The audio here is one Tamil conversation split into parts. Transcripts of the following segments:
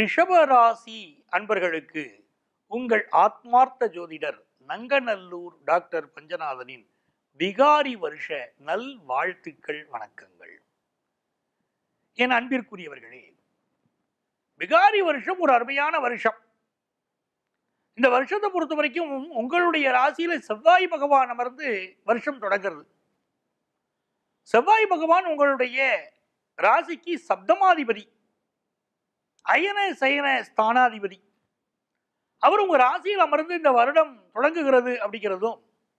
ரிஷபராசி அன்பர்களுக்கு உங்கள் ஆத்மார்த்த ஜோதிடர் நங்கநல்லூர் டாக்டர் பஞ்சநாதனின் விகாரி வருஷ நல் வாழ்த்துக்கள் வணக்கங்கள் என் அன்பிற்குரியவர்களே விகாரி வருஷம் ஒரு அருமையான வருஷம் இந்த வருஷத்தை பொறுத்த வரைக்கும் உங்களுடைய ராசியில செவ்வாய் பகவான் அமர்ந்து வருஷம் தொடங்குறது செவ்வாய் பகவான் உங்களுடைய ராசிக்கு சப்தமாதிபதி அயன சயன ஸ்தானாதிபதி அவர் உங்க ராசியில் அமர்ந்து இந்த வருடம் தொடங்குகிறது அப்படிங்கிறதும்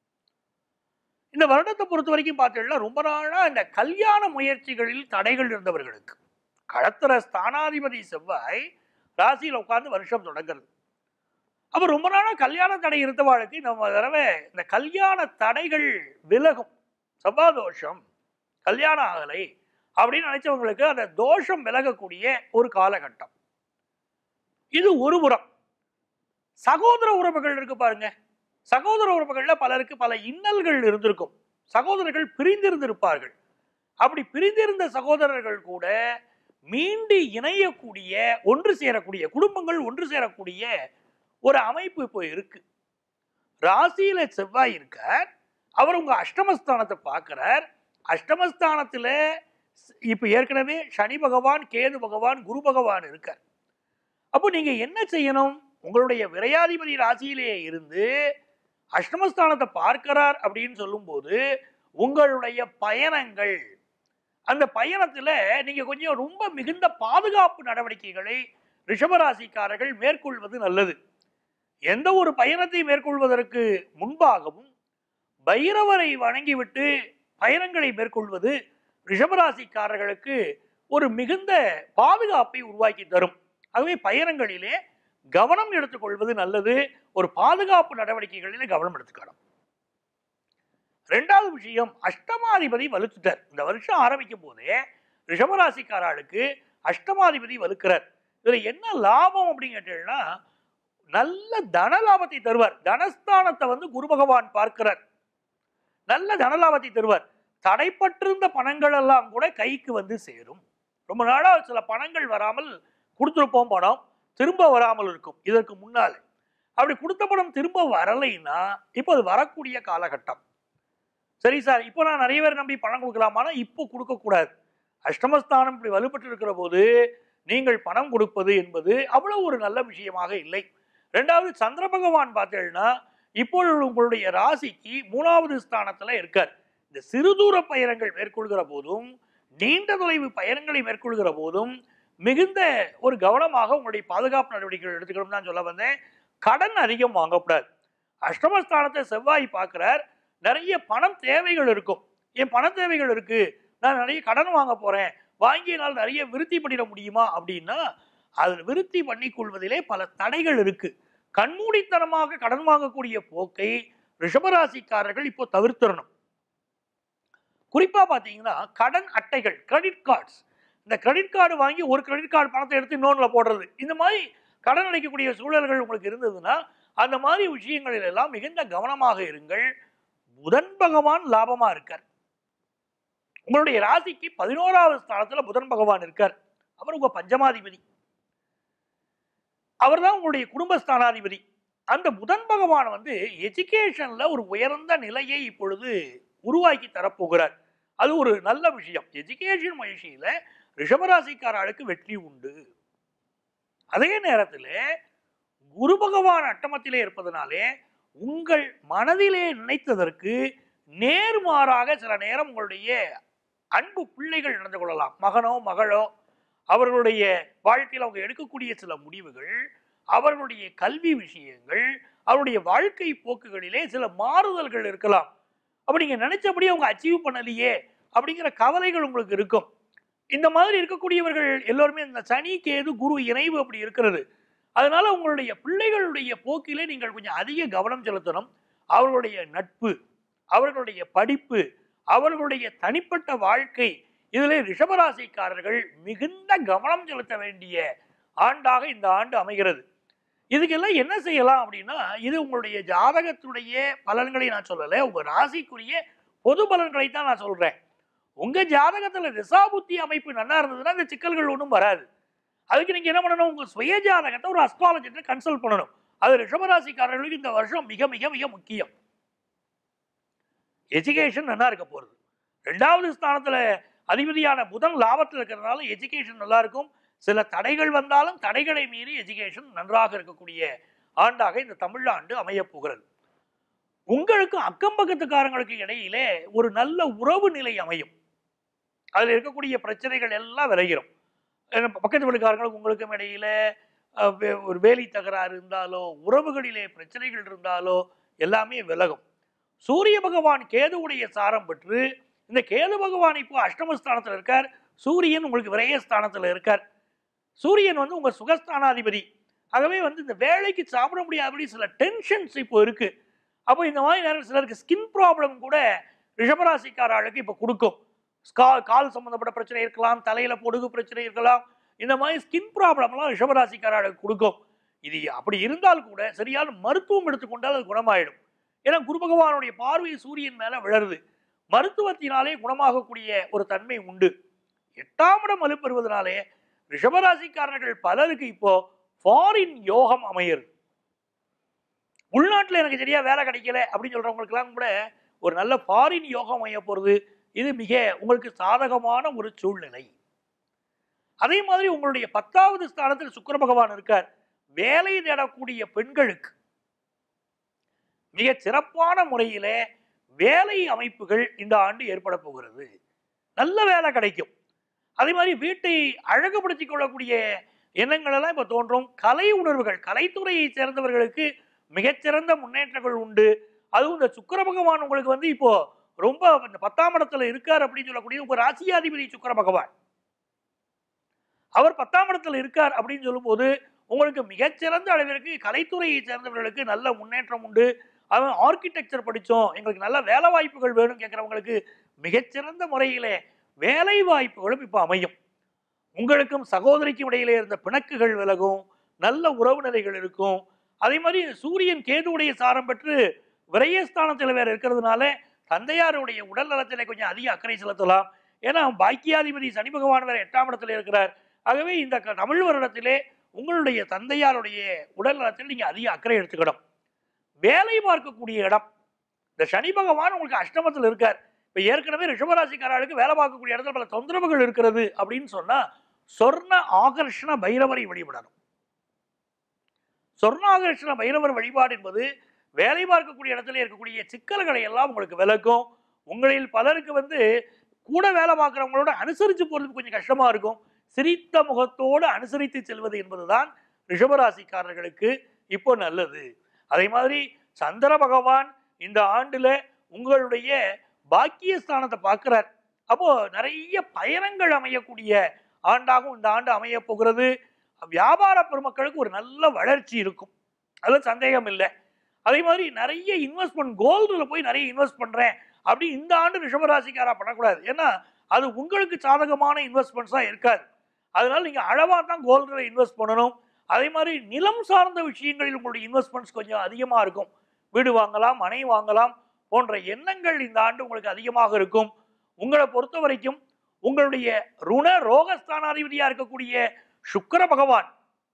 இந்த வருடத்தை பொறுத்த வரைக்கும் பார்த்தீங்கன்னா ரொம்ப நாளா இந்த கல்யாண முயற்சிகளில் தடைகள் இருந்தவர்களுக்கு களத்திர ஸ்தானாதிபதி செவ்வாய் ராசியில் உட்கார்ந்து வருஷம் தொடங்குறது அப்ப ரொம்ப நாளா கல்யாண தடை இருந்தவாளுக்கு நம்ம தடவை இந்த கல்யாண தடைகள் விலகும் செவ்வாய் தோஷம் கல்யாணம் ஆகலை அப்படின்னு நினைச்சவங்களுக்கு அந்த தோஷம் விலகக்கூடிய ஒரு காலகட்டம் இது ஒரு புறம் சகோதர உறவுகள் இருக்கு பாருங்க சகோதர உறவுகள்ல பலருக்கு பல இன்னல்கள் இருந்திருக்கும் சகோதரர்கள் பிரிந்திருந்திருப்பார்கள் அப்படி பிரிந்திருந்த சகோதரர்கள் கூட மீண்டு இணையக்கூடிய ஒன்று சேரக்கூடிய குடும்பங்கள் ஒன்று சேரக்கூடிய ஒரு அமைப்பு இப்போ இருக்கு ராசியில செவ்வாய் இருக்கார் அவர் உங்க அஷ்டமஸ்தானத்தை பார்க்கிறார் அஷ்டமஸ்தானத்துல இப்ப ஏற்கனவே சனி பகவான் கேது பகவான் குரு பகவான் இருக்கார் அப்போ நீங்க என்ன செய்யணும் உங்களுடைய விரையாதிபதி ராசியிலேயே இருந்து அஷ்டமஸ்தானத்தை பார்க்கிறார் அப்படின்னு சொல்லும்போது உங்களுடைய பயணங்கள் அந்த பயணத்துல நீங்க கொஞ்சம் ரொம்ப மிகுந்த பாதுகாப்பு நடவடிக்கைகளை ரிஷபராசிக்காரர்கள் மேற்கொள்வது நல்லது எந்த ஒரு பயணத்தை மேற்கொள்வதற்கு முன்பாகவும் பைரவரை வணங்கிவிட்டு பயணங்களை மேற்கொள்வது ரிஷபராசிக்காரர்களுக்கு ஒரு மிகுந்த பாதுகாப்பை உருவாக்கி தரும் ஆகவே பயணங்களிலே கவனம் எடுத்துக்கொள்வது நல்லது ஒரு பாதுகாப்பு நடவடிக்கைகளிலே கவனம் எடுத்துக்கணும் ரெண்டாவது விஷயம் அஷ்டமாதிபதி வலுத்துட்டார் இந்த வருஷம் ஆரம்பிக்கும் போதே ரிஷபராசிக்காரர்களுக்கு அஷ்டமாதிபதி வலுக்கிறார் இதுல என்ன லாபம் அப்படின்னு கேட்டீங்கன்னா நல்ல தன லாபத்தை தருவார் தனஸ்தானத்தை வந்து குரு பகவான் பார்க்கிறார் நல்ல தனலாபத்தை தருவார் தடைப்பட்டிருந்த பணங்கள் எல்லாம் கூட கைக்கு வந்து சேரும் ரொம்ப நாளா சில பணங்கள் வராமல் கொடுத்துருப்போம் பணம் திரும்ப வராமல் இருக்கும் இதற்கு முன்னாலே அப்படி கொடுத்த பணம் திரும்ப வரலைன்னா இப்போ அது வரக்கூடிய காலகட்டம் சரி சார் இப்போ நான் நிறைய பேர் நம்பி பணம் கொடுக்கலாமானா இப்போ கொடுக்கக்கூடாது அஷ்டமஸ்தானம் இப்படி வலுப்பட்டு இருக்கிற போது நீங்கள் பணம் கொடுப்பது என்பது அவ்வளவு ஒரு நல்ல விஷயமாக இல்லை ரெண்டாவது சந்திர பகவான் பார்த்தீங்கன்னா இப்பொழுது உங்களுடைய ராசிக்கு மூணாவது ஸ்தானத்துல இருக்கார் இந்த சிறுதூர பயணங்கள் மேற்கொள்கிற போதும் நீண்ட தொலைவு பயணங்களை மேற்கொள்கிற போதும் மிகுந்த ஒரு கவனமாக உங்களுடைய பாதுகாப்பு நடவடிக்கைகள் எடுத்துக்கணும் தான் சொல்ல வந்தேன் கடன் அதிகம் வாங்கக்கூடாது அஷ்டமஸ்தானத்தை செவ்வாய் பார்க்கிறார் நிறைய பணம் தேவைகள் இருக்கும் என் பண தேவைகள் இருக்கு நான் நிறைய கடன் வாங்க போறேன் வாங்கியனால் நிறைய விருத்தி பண்ணிட முடியுமா அப்படின்னா அதில் விருத்தி பண்ணிக் கொள்வதிலே பல தடைகள் இருக்கு கண்மூடித்தனமாக கடன் வாங்கக்கூடிய போக்கை ரிஷபராசிக்காரர்கள் இப்போ தவிர்த்திடணும் குறிப்பா பாத்தீங்கன்னா கடன் அட்டைகள் கிரெடிட் கார்ட்ஸ் இந்த கிரெடிட் கார்டு வாங்கி ஒரு கிரெடிட் கார்டு பணத்தை எடுத்து இன்னொன்றுல போடுறது இந்த மாதிரி கடன் அடைக்கக்கூடிய சூழல்கள் உங்களுக்கு இருந்ததுன்னா அந்த மாதிரி விஷயங்களில் எல்லாம் மிகுந்த கவனமாக இருங்கள் புதன் பகவான் லாபமா இருக்கார் உங்களுடைய ராசிக்கு பதினோராவது ஸ்தானத்துல புதன் பகவான் இருக்கார் அவர் உங்க பஞ்சமாதிபதி அவர் தான் உங்களுடைய குடும்பஸ்தானாதிபதி அந்த புதன் பகவான் வந்து எஜுகேஷன்ல ஒரு உயர்ந்த நிலையை இப்பொழுது உருவாக்கி தரப்போகிறார் அது ஒரு நல்ல விஷயம் எஜுகேஷன் முயற்சியில ரிஷபராசிக்காரர்களுக்கு வெற்றி உண்டு அதே நேரத்தில் குரு பகவான் அட்டமத்திலே இருப்பதனாலே உங்கள் மனதிலே நினைத்ததற்கு நேர்மாறாக சில நேரம் உங்களுடைய அன்பு பிள்ளைகள் நடந்து கொள்ளலாம் மகனோ மகளோ அவர்களுடைய வாழ்க்கையில் அவங்க எடுக்கக்கூடிய சில முடிவுகள் அவர்களுடைய கல்வி விஷயங்கள் அவருடைய வாழ்க்கை போக்குகளிலே சில மாறுதல்கள் இருக்கலாம் அப்ப நீங்க நினைச்சபடி அவங்க அச்சீவ் பண்ணலையே அப்படிங்கிற கவலைகள் உங்களுக்கு இருக்கும் இந்த மாதிரி இருக்கக்கூடியவர்கள் எல்லோருமே இந்த சனி கேது குரு இணைவு அப்படி இருக்கிறது அதனால உங்களுடைய பிள்ளைகளுடைய போக்கிலே நீங்கள் கொஞ்சம் அதிக கவனம் செலுத்தணும் அவர்களுடைய நட்பு அவர்களுடைய படிப்பு அவர்களுடைய தனிப்பட்ட வாழ்க்கை இதிலே ரிஷபராசிக்காரர்கள் மிகுந்த கவனம் செலுத்த வேண்டிய ஆண்டாக இந்த ஆண்டு அமைகிறது இதுக்கெல்லாம் என்ன செய்யலாம் அப்படின்னா இது உங்களுடைய ஜாதகத்துடைய பலன்களை நான் சொல்லலை உங்க ராசிக்குரிய பொது பலன்களை தான் நான் சொல்றேன் உங்க ஜாதகத்துல திசாபுத்தி அமைப்பு நல்லா இருந்ததுன்னா இந்த சிக்கல்கள் ஒன்றும் வராது அதுக்கு நீங்க என்ன பண்ணணும் உங்க சுய ஜாதகத்தை ஒரு அஸ்ட்ராலஜிட்ட கன்சல்ட் பண்ணணும் அது ரிஷபராசிக்காரர்களுக்கு இந்த வருஷம் மிக மிக மிக முக்கியம் எஜுகேஷன் நல்லா இருக்க போறது ரெண்டாவது ஸ்தானத்துல அதிபதியான புதன் லாபத்தில் இருக்கிறதுனால எஜுகேஷன் நல்லா இருக்கும் சில தடைகள் வந்தாலும் தடைகளை மீறி எஜுகேஷன் நன்றாக இருக்கக்கூடிய ஆண்டாக இந்த தமிழாண்டு அமையப் போகிறது உங்களுக்கு அக்கம் பக்கத்துக்காரங்களுக்கு இடையிலே ஒரு நல்ல உறவு நிலை அமையும் அதில் இருக்கக்கூடிய பிரச்சனைகள் எல்லாம் விளைகிறோம் ஏன்னா பக்கத்து வீட்டுக்காரங்களுக்கு உங்களுக்கும் இடையில அஹ், வே- ஒரு வேலி தகராறு இருந்தாலோ உறவுகளிலே பிரச்சனைகள் இருந்தாலோ எல்லாமே விலகும் சூரிய பகவான் கேதுவுடைய சாரம் பெற்று இந்த கேது பகவான் இப்போ அஷ்டமஸ்தானத்தில் இருக்கார் சூரியன் உங்களுக்கு விரயஸ்தானத்தில் இருக்கார் சூரியன் வந்து உங்க சுகஸ்தானாதிபதி ஆகவே வந்து இந்த வேலைக்கு சாப்பிட முடியாதபடி சில டென்ஷன்ஸ் இப்போ இருக்கு அப்போ இந்த மாதிரி நேரம் சிலருக்கு ஸ்கின் ப்ராப்ளம் கூட ரிஷபராசிக்காரர்களுக்கு இப்போ கொடுக்கும் ஸ்கா- கால் சம்பந்தப்பட்ட பிரச்சனை இருக்கலாம் தலையில பொடுகு பிரச்சனை இருக்கலாம் இந்த மாதிரி ஸ்கின் ப்ராப்ளம்லாம் ரிஷபராசிக்காரர்களுக்கு கொடுக்கும் இது அப்படி இருந்தால் கூட சரியான மருத்துவம் எடுத்துக்கொண்டால் அது குணமாயிடும் ஏன்னா குரு பகவானுடைய பார்வை சூரியன் மேல விழருது மருத்துவத்தினாலே குணமாகக்கூடிய ஒரு தன்மை உண்டு எட்டாம் இடம் வலுப்பெறுவதனாலே ரிஷபராசிக்காரர்கள் பலருக்கு இப்போ ஃபாரின் யோகம் அமையிறது உள்நாட்டில் எனக்கு சரியா வேலை கிடைக்கல அப்படின்னு சொல்றவங்களுக்கெல்லாம் கூட ஒரு நல்ல ஃபாரின் யோகம் அமைய போறது இது மிக உங்களுக்கு சாதகமான ஒரு சூழ்நிலை அதே மாதிரி உங்களுடைய பத்தாவது ஸ்தானத்தில் சுக்கிர பகவான் இருக்கார் வேலை தேடக்கூடிய பெண்களுக்கு மிக சிறப்பான முறையிலே வேலை அமைப்புகள் இந்த ஆண்டு ஏற்பட போகிறது நல்ல வேலை கிடைக்கும் அதே மாதிரி வீட்டை அழகுபடுத்திக் கொள்ளக்கூடிய எண்ணங்கள் எல்லாம் இப்ப தோன்றும் கலை உணர்வுகள் கலைத்துறையை சேர்ந்தவர்களுக்கு மிகச்சிறந்த முன்னேற்றங்கள் உண்டு அதுவும் இந்த சுக்கிர பகவான் உங்களுக்கு வந்து இப்போ ரொம்ப இந்த பத்தாம் இடத்துல இருக்கார் அப்படின்னு சொல்லக்கூடிய உங்க ராசியாதிபதி சுக்கிர பகவான் அவர் பத்தாம் இடத்துல இருக்கார் அப்படின்னு சொல்லும்போது உங்களுக்கு மிகச்சிறந்த அளவிற்கு கலைத்துறையை சேர்ந்தவர்களுக்கு நல்ல முன்னேற்றம் உண்டு அவன் ஆர்கிடெக்சர் படித்தோம் எங்களுக்கு நல்ல வேலை வாய்ப்புகள் வேணும் கேட்குறவங்களுக்கு மிகச்சிறந்த முறையிலே வேலை வாய்ப்புகளும் இப்போ அமையும் உங்களுக்கும் சகோதரிக்கும் இடையிலே இருந்த பிணக்குகள் விலகும் நல்ல உறவுநிலைகள் இருக்கும் அதே மாதிரி சூரியன் கேதுவுடைய சாரம் பெற்று விரயஸ்தானத்தில் வேற இருக்கிறதுனால தந்தையாருடைய உடல் நலத்திலே கொஞ்சம் அதிக அக்கறை செலுத்தலாம் ஏன்னா பாக்கியாதிபதி சனி பகவான் வேற எட்டாம் இடத்துல இருக்கிறார் ஆகவே இந்த க- தமிழ் வருடத்திலே உங்களுடைய தந்தையாருடைய உடல் நலத்தில் நீங்க அதிக அக்கறை எடுத்துக்கணும் வேலை பார்க்கக்கூடிய இடம் இந்த சனி பகவான் உங்களுக்கு அஷ்டமத்தில் இருக்கார் இப்ப ஏற்கனவே ரிஷபராசிக்காரர்களுக்கு வேலை பார்க்கக்கூடிய இடத்துல பல தொந்தரவுகள் இருக்கிறது அப்படின்னு சொன்னா சொர்ண ஆகர்ஷண பைரவரை வழிபடணும் சொர்ணாகர்ஷண பைரவர் வழிபாடு என்பது வேலை பார்க்கக்கூடிய இடத்துல இருக்கக்கூடிய சிக்கல்களை எல்லாம் உங்களுக்கு விளக்கும் உங்களில் பலருக்கு வந்து கூட வேலை பார்க்குறவங்களோட அனுசரித்து போகிறது கொஞ்சம் கஷ்டமா இருக்கும் சிரித்த முகத்தோடு அனுசரித்து செல்வது என்பதுதான் ரிஷபராசிக்காரர்களுக்கு இப்போ நல்லது அதே மாதிரி சந்திர பகவான் இந்த ஆண்டுல உங்களுடைய பாக்கியஸ்தானத்தை பார்க்கிறார் அப்போ நிறைய பயணங்கள் அமையக்கூடிய ஆண்டாகவும் இந்த ஆண்டு அமைய போகிறது வியாபார பெருமக்களுக்கு ஒரு நல்ல வளர்ச்சி இருக்கும் அதுல சந்தேகம் இல்லை அதே மாதிரி நிறைய இன்வெஸ்ட்மெண்ட் கோல்டுல போய் நிறைய இன்வெஸ்ட் பண்றேன் அப்படி இந்த ஆண்டு ரிஷபராசிக்காரா பண்ணக்கூடாது ஏன்னா அது உங்களுக்கு சாதகமான இன்வெஸ்ட்மெண்ட்ஸா இருக்காது அதனால நீங்க அளவா தான் கோல்டுல இன்வெஸ்ட் பண்ணணும் அதே மாதிரி நிலம் சார்ந்த விஷயங்களில் உங்களுடைய இன்வெஸ்ட்மெண்ட்ஸ் கொஞ்சம் அதிகமா இருக்கும் வீடு வாங்கலாம் மனை வாங்கலாம் போன்ற எண்ணங்கள் இந்த ஆண்டு உங்களுக்கு அதிகமாக இருக்கும் உங்களை பொறுத்த வரைக்கும் உங்களுடைய ருண ரோகஸ்தானாதிபதியா இருக்கக்கூடிய சுக்கிர பகவான்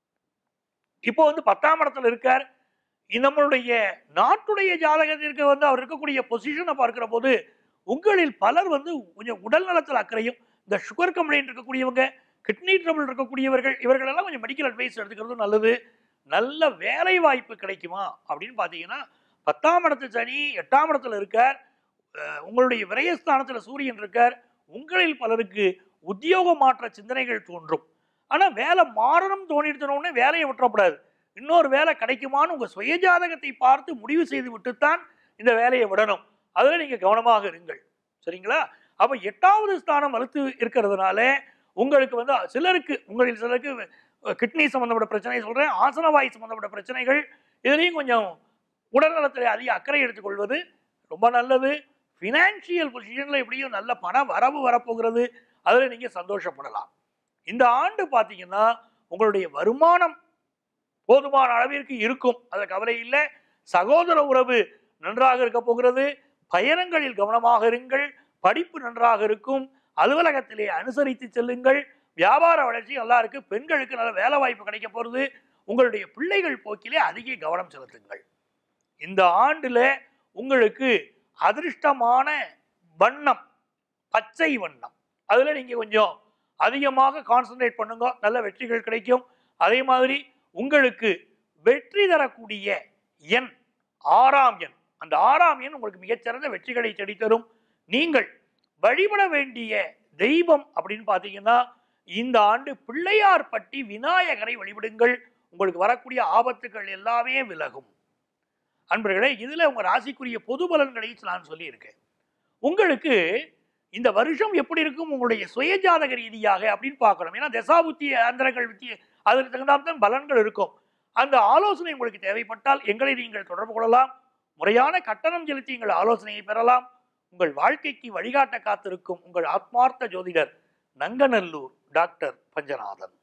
இப்போ வந்து பத்தாம் இடத்துல இருக்கார் இந்த நம்மளுடைய நாட்டுடைய ஜாதகத்திற்கு வந்து அவர் இருக்கக்கூடிய பொசிஷனை பார்க்கிற போது உங்களில் பலர் வந்து கொஞ்சம் உடல் நலத்தில் அக்கறையும் இந்த சுகர் கம்ப்ளைண்ட் இருக்கக்கூடியவங்க கிட்னி ட்ரபிள் இருக்கக்கூடியவர்கள் இவர்கள் எல்லாம் கொஞ்சம் மெடிக்கல் அட்வைஸ் எடுத்துக்கிறது நல்லது நல்ல வேலை வாய்ப்பு கிடைக்குமா அப்படின்னு பார்த்தீங்கன்னா பத்தாம் இடத்து சனி எட்டாம் இடத்துல இருக்கார் அஹ் உங்களுடைய விரயஸ்தானத்துல சூரியன் இருக்கார் உங்களில் பலருக்கு உத்தியோக மாற்ற சிந்தனைகள் தோன்றும் ஆனா வேலை மாறணும் தோணிடுத்தனோடனே வேலையை விட்டுறக்கூடாது இன்னொரு வேலை கிடைக்குமான்னு உங்க சுய ஜாதகத்தை பார்த்து முடிவு செய்து விட்டுத்தான் இந்த வேலையை விடணும் அதுல நீங்க கவனமாக இருங்கள் சரிங்களா அப்ப எட்டாவது ஸ்தானம் வலுத்து இருக்கிறதுனால உங்களுக்கு வந்து சிலருக்கு உங்களில் சிலருக்கு கிட்னி சம்பந்தப்பட்ட பிரச்சனை சொல்றேன் ஆசனவாய் சம்பந்தப்பட்ட பிரச்சனைகள் இதுலேயும் கொஞ்சம் உடல்நலத்தில் அதிக அக்கறை எடுத்துக்கொள்வது ரொம்ப நல்லது ஃபினான்ஷியல் பொசிஷனில் எப்படியும் நல்ல பண வரவு வரப்போகிறது அதில் நீங்கள் சந்தோஷப்படலாம் இந்த ஆண்டு பார்த்தீங்கன்னா உங்களுடைய வருமானம் போதுமான அளவிற்கு இருக்கும் அது கவலை இல்லை சகோதர உறவு நன்றாக இருக்க போகிறது பயணங்களில் கவனமாக இருங்கள் படிப்பு நன்றாக இருக்கும் அலுவலகத்திலே அனுசரித்து செல்லுங்கள் வியாபார வளர்ச்சி நல்லா இருக்கு பெண்களுக்கு நல்ல வேலை வாய்ப்பு கிடைக்க போறது உங்களுடைய பிள்ளைகள் போக்கிலே அதிக கவனம் செலுத்துங்கள் இந்த ஆண்டுல உங்களுக்கு அதிர்ஷ்டமான வண்ணம் பச்சை வண்ணம் அதுல நீங்க கொஞ்சம் அதிகமாக கான்சென்ட்ரேட் பண்ணுங்க நல்ல வெற்றிகள் கிடைக்கும் அதே மாதிரி உங்களுக்கு வெற்றி தரக்கூடிய எண் ஆறாம் எண் அந்த ஆறாம் எண் உங்களுக்கு மிகச்சிறந்த வெற்றிகளை தேடித்தரும் நீங்கள் வழிபட வேண்டிய தெய்வம் அப்படின்னு பார்த்தீங்கன்னா இந்த ஆண்டு பிள்ளையார்பட்டி விநாயகரை வழிபடுங்கள் உங்களுக்கு வரக்கூடிய ஆபத்துகள் எல்லாமே விலகும் அன்பர்களே இதுல உங்க ராசிக்குரிய பொது பலன்களை நான் சொல்லியிருக்கேன் உங்களுக்கு இந்த வருஷம் எப்படி இருக்கும் உங்களுடைய சுயஜாதக ரீதியாக அப்படின்னு பார்க்கணும் ஏன்னா தசாபுத்தி அந்தரங்கள் வித்தி அதற்கு தகுந்தால்தான் பலன்கள் இருக்கும் அந்த ஆலோசனை உங்களுக்கு தேவைப்பட்டால் எங்களை நீங்கள் தொடர்பு கொள்ளலாம் முறையான கட்டணம் செலுத்தி எங்கள் ஆலோசனையை பெறலாம் உங்கள் வாழ்க்கைக்கு வழிகாட்ட காத்திருக்கும் உங்கள் ஆத்மார்த்த ஜோதிடர் நங்கநல்லூர் டாக்டர் பஞ்சநாதன்